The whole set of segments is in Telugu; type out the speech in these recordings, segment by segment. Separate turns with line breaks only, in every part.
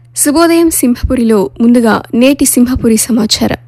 శుభోదయం సింహపురిలో ముందుగా నేటి సింహపురి సమాచారం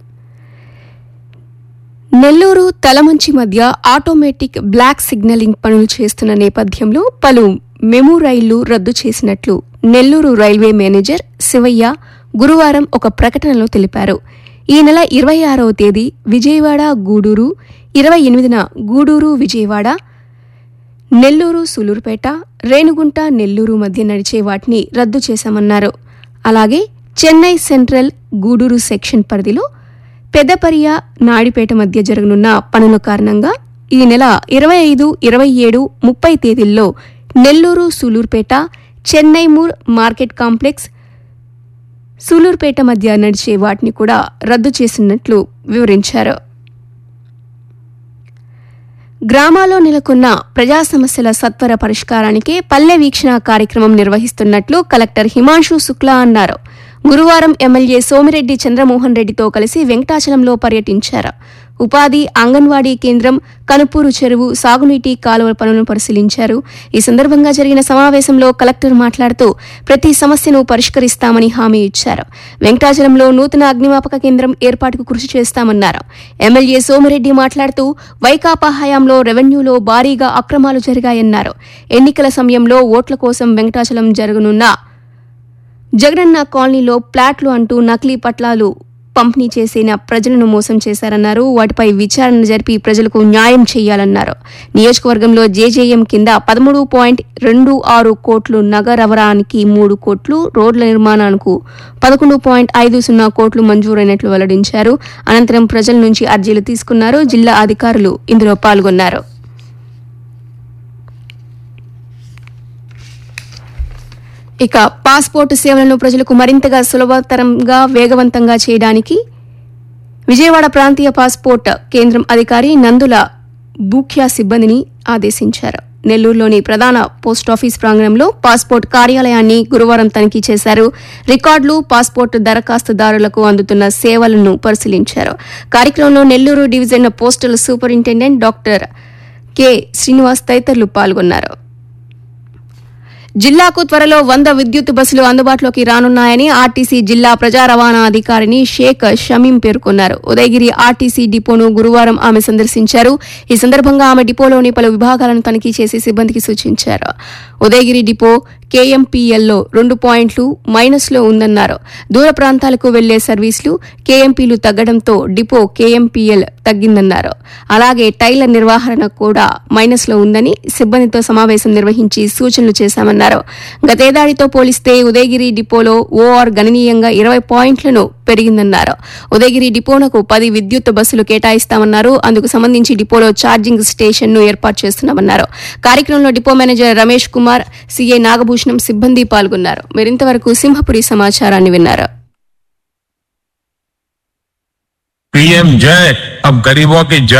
నెల్లూరు తలమంచి మధ్య ఆటోమేటిక్ బ్లాక్ సిగ్నలింగ్ పనులు చేస్తున్న నేపథ్యంలో పలు మెము రైళ్లు రద్దు చేసినట్లు నెల్లూరు రైల్వే మేనేజర్ శివయ్య గురువారం ఒక ప్రకటనలో తెలిపారు ఈ నెల ఇరవై ఆరవ తేదీ విజయవాడ గూడూరు ఇరవై ఎనిమిదిన గూడూరు విజయవాడ నెల్లూరు సులూరుపేట రేణుగుంట నెల్లూరు మధ్య నడిచే వాటిని రద్దు చేశామన్నారు అలాగే చెన్నై సెంట్రల్ గూడూరు సెక్షన్ పరిధిలో పెదపరియ నాడిపేట మధ్య జరగనున్న పనుల కారణంగా ఈ నెల ఇరవై ఐదు ఇరవై ఏడు ముప్పై తేదీల్లో నెల్లూరు సూలూరుపేట చెన్నైమూర్ మార్కెట్ కాంప్లెక్స్ సూలూరుపేట మధ్య నడిచే వాటిని కూడా రద్దు చేసినట్లు వివరించారు గ్రామాల్లో నెలకొన్న ప్రజా సమస్యల సత్వర పరిష్కారానికే పల్లె వీక్షణ కార్యక్రమం నిర్వహిస్తున్నట్లు కలెక్టర్ హిమాంశు శుక్లా అన్నారు గురువారం ఎమ్మెల్యే సోమిరెడ్డి చంద్రమోహన్ రెడ్డితో కలిసి వెంకటాచలంలో పర్యటించారు ఉపాధి అంగన్వాడీ కేంద్రం కనుపూరు చెరువు సాగునీటి కాలువ పనులను పరిశీలించారు ఈ సందర్భంగా జరిగిన సమావేశంలో కలెక్టర్ మాట్లాడుతూ ప్రతి సమస్యను పరిష్కరిస్తామని హామీ ఇచ్చారు వెంకటాచలంలో నూతన అగ్నిమాపక కేంద్రం ఏర్పాటుకు కృషి చేస్తామన్నారు ఎమ్మెల్యే సోమిరెడ్డి మాట్లాడుతూ వైకాపా హయాంలో రెవెన్యూలో భారీగా అక్రమాలు జరిగాయన్నారు ఎన్నికల సమయంలో ఓట్ల కోసం వెంకటాచలం జరగనున్న జగనన్న కాలనీలో ప్లాట్లు అంటూ నకిలీ పట్లాలు పంపిణీ చేసిన ప్రజలను మోసం చేశారన్నారు వాటిపై విచారణ జరిపి ప్రజలకు న్యాయం చేయాలన్నారు నియోజకవర్గంలో జేజేఎం కింద పదమూడు పాయింట్ రెండు ఆరు కోట్లు నగరవరానికి మూడు కోట్లు రోడ్ల నిర్మాణానికి పదకొండు పాయింట్ ఐదు సున్నా కోట్లు మంజూరైనట్లు వెల్లడించారు అనంతరం ప్రజల నుంచి అర్జీలు తీసుకున్నారు జిల్లా అధికారులు ఇందులో పాల్గొన్నారు ఇక పాస్పోర్టు సేవలను ప్రజలకు మరింతగా సులభతరంగా వేగవంతంగా చేయడానికి విజయవాడ ప్రాంతీయ పాస్పోర్ట్ కేంద్రం అధికారి నందుల బూఖ్యా సిబ్బందిని ఆదేశించారు నెల్లూరులోని ప్రధాన పోస్టాఫీస్ ప్రాంగణంలో పాస్పోర్ట్ కార్యాలయాన్ని గురువారం తనిఖీ చేశారు రికార్డులు పాస్పోర్ట్ దరఖాస్తుదారులకు అందుతున్న సేవలను పరిశీలించారు కార్యక్రమంలో Nellore division postal superintendent doctor K Srinivas తదితరులు పాల్గొన్నారు జిల్లాకు త్వరలో వంద విద్యుత్ బస్సులు అందుబాటులోకి రానున్నాయని ఆర్టీసీ జిల్లా ప్రజా రవాణా అధికారిని షేక్ షమీం పేర్కొన్నారు ఉదయగిరి ఆర్టీసీ డిపోను గురువారం ఆమె సందర్శించారు ఈ సందర్భంగా ఆమె డిపోలోని పలు విభాగాలను తనిఖీ చేసి సిబ్బందికి సూచించారు ఉదయగిరి డిపో కేఎంపీఎల్లో రెండు పాయింట్లు మైనస్లో ఉందన్నారు దూర ప్రాంతాలకు వెళ్లే సర్వీసులు కేఎంపీలు తగ్గడంతో డిపో కేఎంపీఎల్ తగ్గిందన్నారు అలాగే టైలర్ నిర్వహణ కూడా మైనస్లో ఉందని సిబ్బందితో సమావేశం నిర్వహించి సూచనలు చేశామన్నారు గతేడాదితో పోలిస్తే ఉదయగిరి డిపోలో ఓఆర్ గణనీయంగా ఇరవై పాయింట్లను పెరిగిందన్నారు ఉదయగిరి డిపోనకు పది విద్యుత్ బస్సులు కేటాయిస్తామన్నారు అందుకు సంబంధించి డిపోలో ఛార్జింగ్ స్టేషన్ ను ఏర్పాటు చేస్తున్నామన్నారు కార్యక్రమంలో depot manager Ramesh Kumar CA Nagabhushanam సిబ్బంది పాల్గొన్నారు మరింతవరకు సింహపురి సమాచారాన్ని విన్నారు
पीएम जय अब गरीबों की जय